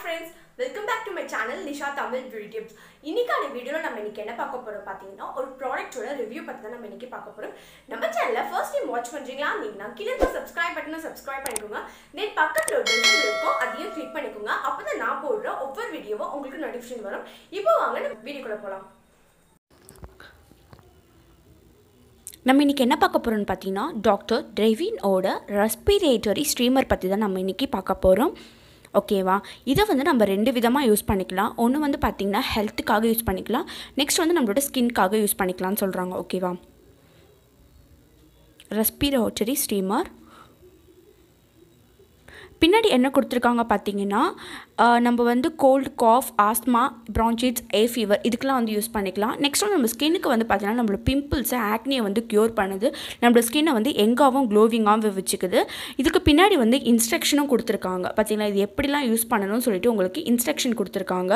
friends welcome back to my channel Nisha Tamil beauty tips இன்னைக்கான வீடியோவில் நம்ம இன்னைக்கு என்ன பார்க்க போறோம் பார்த்தீங்கன்னா ஒரு ப்ராடக்ட்டோட ரிவ்யூ பற்றி தான் நம்ம இன்னைக்கு பார்க்க போறோம் நம்ம சேனலில் ஃபர்ஸ்ட் டைம் வாட்ச் பண்ணுறீங்களா இருந்தீங்கன்னா கீழே இருக்க சப்ஸ்கிரைப் பட்டனை சப்ஸ்கிரைப் பண்ணிக்கோங்க தென் பக்கத்தில் ஒரு பெல் இருக்கும் அதையும் கிளிக் பண்ணிக்கோங்க அப்போ தான் நான் போடுற ஒவ்வொரு வீடியோவும் உங்களுக்கு நோட்டிஃபிகேஷன் வரும் இப்போ வாங்க நம்ம வீடியோக்குள்ளே போகலாம் நம்ம இன்றைக்கி என்ன பார்க்க போகிறோம்னு பார்த்தீங்கன்னா டாக்டர் ட்ரெவினோட ரெஸ்பிரேட்டரி ஸ்ட்ரீமர் பற்றி தான் நம்ம இன்றைக்கி பார்க்க போகிறோம் ஓகேவா இதை வந்து நம்ம ரெண்டு விதமாக யூஸ் பண்ணிக்கலாம் ஒன்று வந்து பார்த்திங்கன்னா ஹெல்த்துக்காக யூஸ் பண்ணிக்கலாம் நெக்ஸ்ட் வந்து நம்மளோட ஸ்கின்காக யூஸ் பண்ணிக்கலாம்னு சொல்கிறாங்க ஓகேவா ரெஸ்பிரேட்டரி ஸ்ட்ரீமர் பின்னாடி என்ன கொடுத்துருக்காங்க பார்த்தீங்கன்னா ஆஹ், நம்ம வந்து கோல்டு காஃப் ஆஸ்மா ப்ரான்ச்சிட்ஸ் ஏ ஃபீவர் இதுக்கெலாம் வந்து யூஸ் பண்ணிக்கலாம் நெக்ஸ்ட் வந்து நம்ம ஸ்கின்னுக்கு வந்து பார்த்தீங்கன்னா நம்மளோட பிம்பிள்ஸை ஆக்னியை வந்து க்யூர் பண்ணுது நம்மளோட ஸ்கின்னை வந்து எங்காவும் க்ளோவிங்காகவும் வச்சுக்குது இதுக்கு பின்னாடி வந்து இன்ஸ்ட்ரக்ஷனும் கொடுத்துருக்காங்க பார்த்தீங்களா இது எப்படிலாம் யூஸ் பண்ணணும்னு சொல்லிட்டு உங்களுக்கு இன்ஸ்ட்ரக்ஷன் கொடுத்துருக்காங்க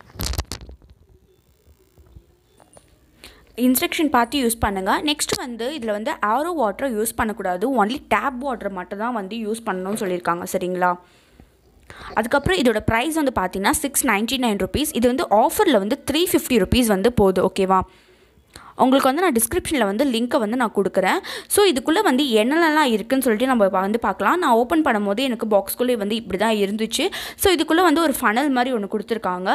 இன்ஸ்ட்ரக்ஷன் பார்த்து யூஸ் பண்ணுங்கள் நெக்ஸ்ட் வந்து இதில் வந்து ஆரோ வாட்டரை யூஸ் பண்ணக்கூடாது ஒன்லி டேப் வாட்டர் மட்டும் தான் வந்து யூஸ் பண்ணணும்னு சொல்லியிருக்காங்க சரிங்களா அதுக்கப்புறம் இதோட ப்ரைஸ் வந்து பார்த்தீங்கன்னா சிக்ஸ் நைன்ட்டி நைன் ருபீஸ் இது வந்து ஆஃபரில் வந்து த்ரீ ஃபிஃப்டி ருபீஸ் வந்து போகுது ஓகேவா உங்களுக்கு வந்து நான் டிஸ்கிரிப்ஷனில் வந்து லிங்க்கை வந்து நான் கொடுக்குறேன் ஸோ இதுக்குள்ளே வந்து என்னென்னலாம் இருக்குன்னு சொல்லிட்டு நம்ம வந்து பார்க்கலாம் நான் ஓப்பன் பண்ணும்போது எனக்கு பாக்ஸ்குள்ளே வந்து இப்படி தான் இருந்துச்சு ஸோ இதுக்குள்ளே வந்து ஒரு ஃபனல் மாதிரி ஒன்று கொடுத்துருக்காங்க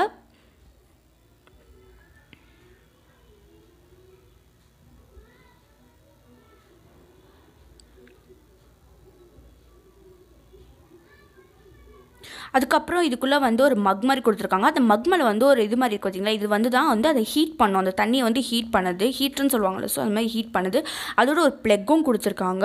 அதுக்கப்புறம் இதுக்குள்ளே வந்து ஒரு மக் மாதிரி கொடுத்துருக்காங்க அந்த மக் மேலே வந்து ஒரு இது மாதிரி இருக்கு பார்த்தீங்களா இது வந்து தான் வந்து அதை ஹீட் பண்ணும் அந்த தண்ணியை வந்து ஹீட் பண்ணுது ஹீட்ருன்னு சொல்லுவாங்கள்ல ஸோ அந்த மாதிரி ஹீட் பண்ணுது அதோட ஒரு ப்ளெக்கும் கொடுத்துருக்காங்க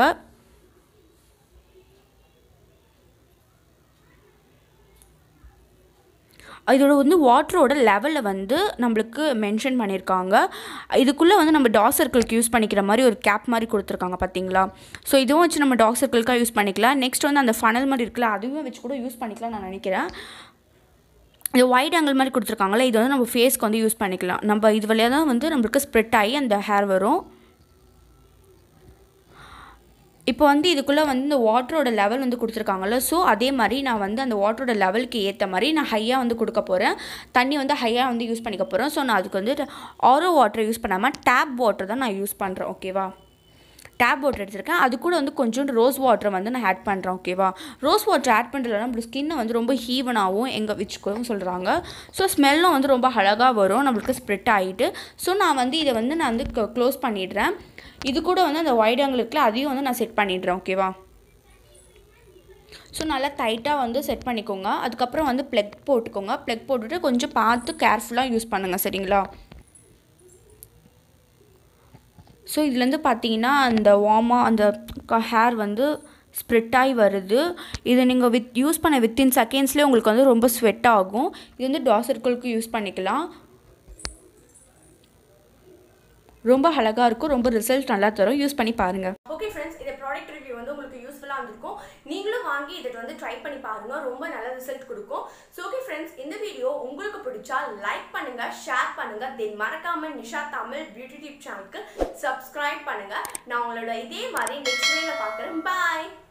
இதோட வந்து வாட்டரோட லெவலில் வந்து நம்மளுக்கு மென்ஷன் பண்ணியிருக்காங்க இதுக்குள்ளே வந்து நம்ம டாக் சர்க்கிளுக்கு யூஸ் பண்ணிக்கிற மாதிரி ஒரு கேப் மாதிரி கொடுத்துருக்காங்க பார்த்தீங்களா ஸோ இதுவும் வச்சு நம்ம டாக் சர்க்கிளுக்காக யூஸ் பண்ணிக்கலாம் நெக்ஸ்ட் வந்து அந்த ஃபனல் மாதிரி இருக்குல்ல அதுவும் வச்சு கூட யூஸ் பண்ணிக்கலாம் நான் நினைக்கிறேன் இது ஒயிட் ஆங்கிள் மாதிரி கொடுத்துருக்காங்களே இது வந்து நம்ம ஃபேஸ்க்கு வந்து யூஸ் பண்ணிக்கலாம் நம்ம இது வழியாக தான் வந்து நம்மளுக்கு ஸ்ப்ரெட் ஆகி அந்த ஹேர் வரும் இப்போ வந்து இதுக்குள்ளே வந்து இந்த வாட்டரோட லெவல் வந்து கொடுத்துருக்காங்கல்ல ஸோ அதே மாதிரி நான் வந்து அந்த வாட்டரோட லெவலுக்கு ஏற்ற மாதிரி நான் ஹையாக வந்து கொடுக்க போகிறேன் தண்ணி வந்து ஹையாக வந்து யூஸ் பண்ணிக்க போகிறேன் ஸோ நான் அதுக்கு வந்து ஆரோ வாட்டர் யூஸ் பண்ணாமல் டேப் வாட்டர் தான் நான் யூஸ் பண்ணுறேன் ஓகேவா டேப் வாட்டர் எடுத்திருக்கேன் அது கூட வந்து கொஞ்சோண்டு ரோஸ் வாட்டரை வந்து நான் ஆட் பண்ணுறேன் ஓகேவா ரோஸ் வாட்டர் ஆட் பண்ணுறதுல நம்மளுக்கு ஸ்கின்னை வந்து ரொம்ப ஹீவனாகவும் எங்கே வச்சுக்கவும் சொல்கிறாங்க ஸோ ஸ்மெல்லும் வந்து ரொம்ப அழகாக வரும் நம்மளுக்கு ஸ்ப்ரெட் ஆகிட்டு ஸோ நான் வந்து இதை வந்து நான் வந்து க்ளோஸ் பண்ணிடுறேன் இது கூட வந்து அந்த ஒயிட் ஆங்கிள் இருக்குல்ல அதையும் வந்து நான் செட் பண்ணிடுறேன் ஓகேவா ஸோ நல்லா டைட்டாக வந்து செட் பண்ணிக்கோங்க அதுக்கப்புறம் வந்து ப்ளக் போட்டுக்கோங்க ப்ளக் போட்டுட்டு கொஞ்சம் பார்த்து கேர்ஃபுல்லாக யூஸ் பண்ணுங்கள் சரிங்களா ஸோ இதுலேருந்து பார்த்தீங்கன்னா அந்த வார்மாக அந்த ஹேர் வந்து ஸ்ப்ரெட் ஆகி வருது இதை நீங்கள் வித் யூஸ் பண்ண வித்தின் செகண்ட்ஸ்லேயே உங்களுக்கு வந்து ரொம்ப ஸ்வெட் ஆகும் இது வந்து டாக் சர்க்கிளுக்கு யூஸ் பண்ணிக்கலாம் ரொம்ப அழகாக இருக்கும் ரொம்ப ரிசல்ட் நல்லா தரும் யூஸ் பண்ணி பாருங்கள் ஓகே ஃப்ரெண்ட்ஸ் இந்த ப்ராடக்ட் ரிவ்யூ வந்து உங்களுக்கு யூஸ்ஃபுல்லாக இருந்திருக்கும் நீங்களும் வாங்கி இதை வந்து ட்ரை பண்ணி பாருங்க ரொம்ப நல்ல ரிசல்ட் கொடுக்கும் ஸோ ஓகே ஃப்ரெண்ட்ஸ் இந்த வீடியோ உங்களுக்கு பிடிச்சா லைக் பண்ணுங்க ஷேர் பண்ணுங்க தென் மறக்காம நிஷா தமிழ் பியூட்டி டிப் சேனலுக்கு சப்ஸ்கிரைப் பண்ணுங்க நான் உங்களோட இதே மாதிரி நெக்ஸ்ட் வீடியோவில் பார்க்குறேன் பாய்